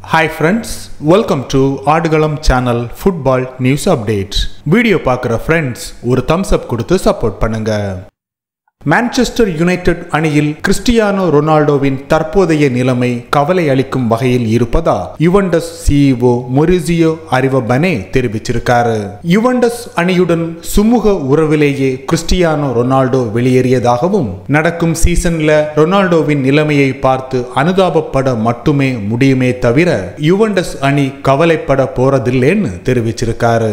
hi friends welcome to Aadukalam channel football news updates video பார்க்குற friends ஒரு thumbs up கொடுத்து support பண்ணுங்க Manchester United அணியில் கிறிஸ்டியானோ ரொனால்டோவின் தற்போதைய நிலைமை கவலை அளிக்கும் வகையில் இருப்பதா யுவண்டஸ் சிஇஓ மொரிசியோ அரிவபனே தெரிவிச்சிருக்காரு யுவண்டஸ் அணியுடன் சுமூக உறவிலேயே கிறிஸ்டியானோ ரொனால்டோ வெளியேறியதாகவும் நடக்கும் சீசன்ல ரொனால்டோவின் நிலைமையை பார்த்து அனுதாபப்பட மட்டுமே முடியுமே தவிர யுவண்டஸ் அணி கவலைப்பட போறதில்லைன்னு தெரிவிச்சிருக்காரு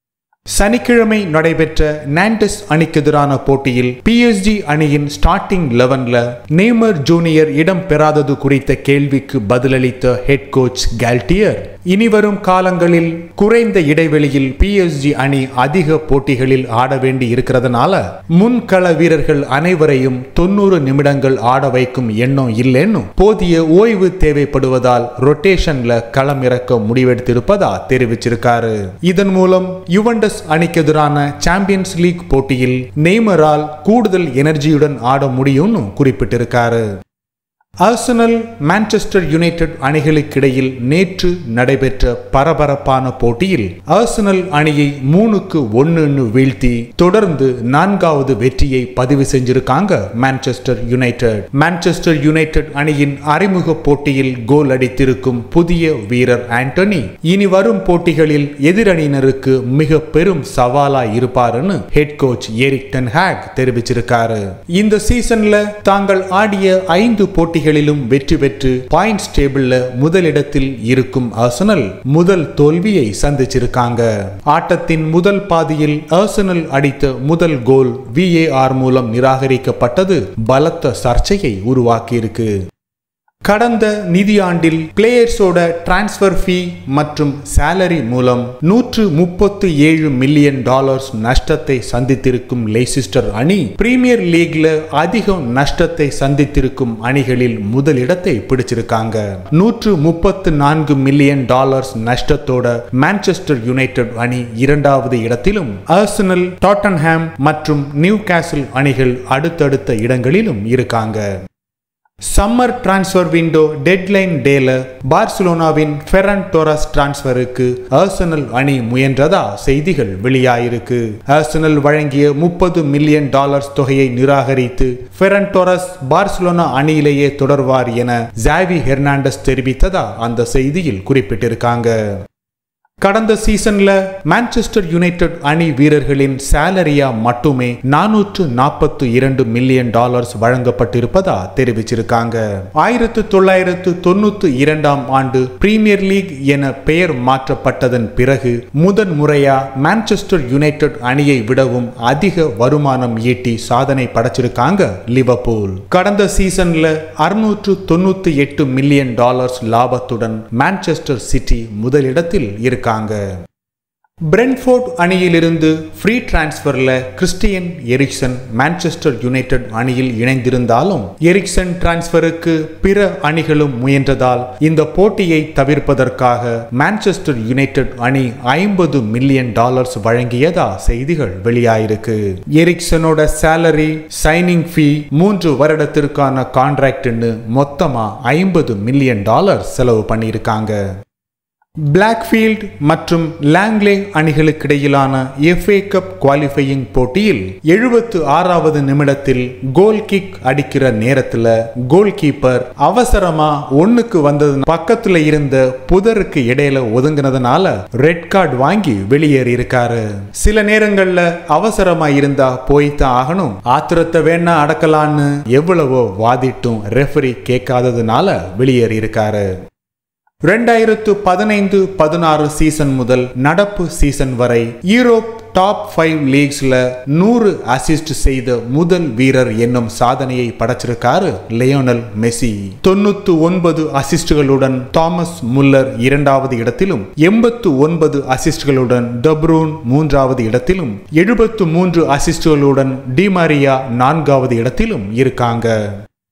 சனிக்கிழமை நடைபெற்ற நாண்டஸ் அணிக்கு எதிரான போட்டியில் பிஎஸ்ஜி அணியின் ஸ்டார்டிங் லெவன்ல நேமர் ஜூனியர் இடம் பெறாதது குறித்த கேள்விக்கு பதிலளித்த ஹெட் கோச் கேல்டியர் இனிவரும் காலங்களில் குறைந்த இடைவெளியில் பிஎஸ்ஜி அணி அதிக போட்டிகளில் ஆட வேண்டி இருக்கிறதுனால முன்கள வீரர்கள் அனைவரையும் தொண்ணூறு நிமிடங்கள் ஆட வைக்கும் எண்ணம் இல்லைன்னு போதிய ஓய்வு தேவைப்படுவதால் ரொட்டேஷன்ல களம் இறக்க முடிவெடுத்திருப்பதா தெரிவிச்சிருக்காரு இதன் மூலம் யுவண்டஸ் அணிக்கு எதிரான சாம்பியன்ஸ் லீக் போட்டியில் நெய்மரால் கூடுதல் எனர்ஜியுடன் ஆட முடியும்னு குறிப்பிட்டிருக்காரு ஆர்சனல் மான்செஸ்டர் யுனைடெட் அணிகளுக்கிடையில் நேற்று நடைபெற்ற பரபரப்பான போட்டியில் ஆர்சனல் அணியை மூணுக்கு ஒன்னுன்னு வீழ்த்தி தொடர்ந்து நான்காவது வெற்றியை பதிவு செஞ்சிருக்காங்க மான்செஸ்டர் யுனைடெட் மான்செஸ்டர் யுனைடெட் அணியின் அறிமுக போட்டியில் கோல் அடித்திருக்கும் புதிய வீரர் ஆண்டனி இனி வரும் போட்டிகளில் எதிரணியினருக்கு மிக பெரும் சவாலா இருப்பாருன்னு head coach Erik ten Hag தெரிவிச்சிருக்காரு இந்த சீசன்ல தாங்கள் ஆடிய ஐந்து போட்டி போட்டிகளிலும் வெற்றி பெற்று பாயிண்ட்ஸ் டேபிள்ல முதலிடத்தில் இருக்கும் ஆர்சனல் முதல் தோல்வியை சந்திச்சிருக்காங்க ஆட்டத்தின் முதல் பாதியில் ஆர்சனல் அடித்த முதல் கோல் விஏஆர் மூலம் நிராகரிக்கப்பட்டது பலத்த சர்ச்சையை உருவாக்கியிருக்கு கடந்த நிதியாண்டில் பிளேயர்ஸோட டிரான்ஸ்ஃபர் ஃபீ மற்றும் சேலரி மூலம் நூற்று முப்பத்து ஏழு மில்லியன் டாலர்ஸ் நஷ்டத்தை சந்தித்திருக்கும் லெய்சிஸ்டர் அணி பிரீமியர் லீக்ல அதிகம் நஷ்டத்தை சந்தித்திருக்கும் அணிகளில் முதலிடத்தை பிடிச்சிருக்காங்க நூற்று முப்பத்து நான்கு மில்லியன் டாலர்ஸ் நஷ்டத்தோட மான்செஸ்டர் யுனைடெட் அணி இரண்டாவது இடத்திலும் ஆர்சனல் டாட்டன்ஹாம் மற்றும் நியூ கேசல் அணிகள் அடுத்தடுத்த இடங்களிலும் இருக்காங்க சம்மர் டிரான்ஸ்ஃபர் விண்டோ டெட்லைன் டேல பார்சிலோனாவின் ஃபெரன் டோரஸ் டிரான்ஸ்ஃபருக்கு ஆர்சனல் அணி முயன்றதா செய்திகள் வெளியாயிருக்கு ஆர்சனல் வழங்கிய முப்பது மில்லியன் டாலர்ஸ் தொகையை நிராகரித்து ஃபெரன் டோரஸ் பார்சிலோனா அணியிலேயே தொடர்வார் என ஜாவி ஹெர்னாண்டஸ் தெரிவித்ததா அந்த செய்தியில் குறிப்பிட்டிருக்காங்க கடந்த சீசன்ல மான்செஸ்டர் யுனைடெட் அணி வீரர்களின் சேலரியா மட்டுமே நானூற்று நாற்பத்து இரண்டு மில்லியன் டாலர்ஸ் வழங்கப்பட்டிருப்பதா தெரிவிச்சிருக்காங்க ஆயிரத்து தொள்ளாயிரத்து தொண்ணூத்து இரண்டாம் ஆண்டு பிரீமியர் லீக் என பெயர் மாற்றப்பட்டதன் பிறகு முதன் முறையா மான்செஸ்டர் யுனைடெட் அணியை விடவும் அதிக வருமானம் ஈட்டி சாதனை படைச்சிருக்காங்க லிவர்பூல் கடந்த சீசன்ல அறுநூற்று தொண்ணூத்தி எட்டு மில்லியன் டாலர்ஸ் லாபத்துடன் மான்செஸ்டர் சிட்டி முதலிடத்தில் இருக்காங்க இருக்காங்க பிரென்ஃபோர்ட் அணியிலிருந்து ஃப்ரீ டிரான்ஸ்ஃபர்ல கிறிஸ்டியன் எரிக்சன் மான்செஸ்டர் யுனைடெட் அணியில் இணைந்திருந்தாலும் எரிக்சன் டிரான்ஸ்ஃபருக்கு பிற அணிகளும் முயன்றதால் இந்த போட்டியை தவிர்ப்பதற்காக மான்செஸ்டர் யுனைடெட் அணி ஐம்பது மில்லியன் டாலர்ஸ் வழங்கியதா செய்திகள் வெளியாயிருக்கு எரிக்சனோட சேலரி சைனிங் ஃபீ மூன்று வருடத்திற்கான கான்ட்ராக்ட்னு மொத்தமா ஐம்பது மில்லியன் டாலர் செலவு பண்ணியிருக்காங்க பிளாக்ஃபீல்ட் மற்றும் லாங்லே அணிகளுக்கிடையிலான எஃப்ஏ கப் குவாலிஃபையிங் போட்டியில் எழுபத்து ஆறாவது நிமிடத்தில் கோல் கிக் அடிக்கிற நேரத்துல கோல் கீப்பர் அவசரமா ஒண்ணுக்கு வந்தது பக்கத்துல இருந்த புதருக்கு இடையில ஒதுங்கினதுனால ரெட் கார்டு வாங்கி வெளியேறி இருக்காரு சில நேரங்கள்ல அவசரமா இருந்தா போய்தான் ஆகணும் ஆத்திரத்தை வேணா அடக்கலான்னு எவ்வளவோ வாதிட்டும் ரெஃபரி கேட்காததுனால வெளியேறி இருக்காரு ரெண்டாயிரத்து பதினைந்து பதினாறு சீசன் முதல் நடப்பு சீசன் வரை யூரோப் டாப் ஃபைவ் லீக்ஸ்ல நூறு அசிஸ்ட் செய்த முதல் வீரர் என்னும் சாதனையை படைச்சிருக்காரு லியோனல் மெஸ்ஸி தொண்ணூத்து ஒன்பது அசிஸ்டுகளுடன் தாமஸ் முல்லர் இரண்டாவது இடத்திலும் எண்பத்து ஒன்பது அசிஸ்டுகளுடன் டப்ரூன் மூன்றாவது இடத்திலும் எழுபத்து மூன்று அசிஸ்டுகளுடன் டிமாரியா நான்காவது இடத்திலும் இருக்காங்க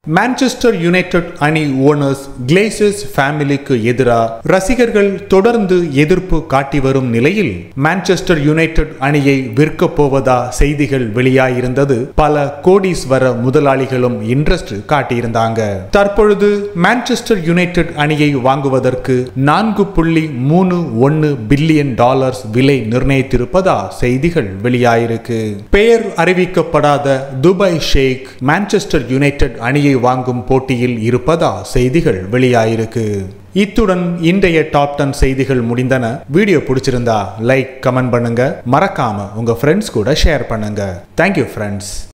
மான்செஸ்டர் யுனைடெட் அணி ஓனர்ஸ் கிளேசஸ் ஃபேமிலிக்கு எதிராக ரசிகர்கள் தொடர்ந்து எதிர்ப்பு காட்டி வரும் நிலையில் மான்செஸ்டர் யுனைடெட் அணியை விற்கப் போவதா செய்திகள் வெளியாயிருந்தது பல கோடீஸ்வர முதலாளிகளும் இன்ட்ரெஸ்ட் காட்டியிருந்தாங்க தற்பொழுது மான்செஸ்டர் யுனைடெட் அணியை வாங்குவதற்கு நான்கு புள்ளி மூணு ஒன்னு பில்லியன் டாலர்ஸ் விலை நிர்ணயித்திருப்பதா செய்திகள் வெளியாயிருக்கு பெயர் அறிவிக்கப்படாத துபாய் ஷேக் மான்செஸ்டர் யுனைடெட் அணியை வாங்கும் போட்டியில் இருப்பதா செய்திகள் வெளியாயிருக்கு இத்துடன் இன்றைய டாப் டென் செய்திகள் முடிந்தன வீடியோ பிடிச்சிருந்தா லைக் கமெண்ட் பண்ணுங்க மறக்காம உங்க ஃப்ரெண்ட்ஸ் கூட ஷேர் பண்ணுங்க தேங்க்யூ ஃப்ரெண்ட்ஸ்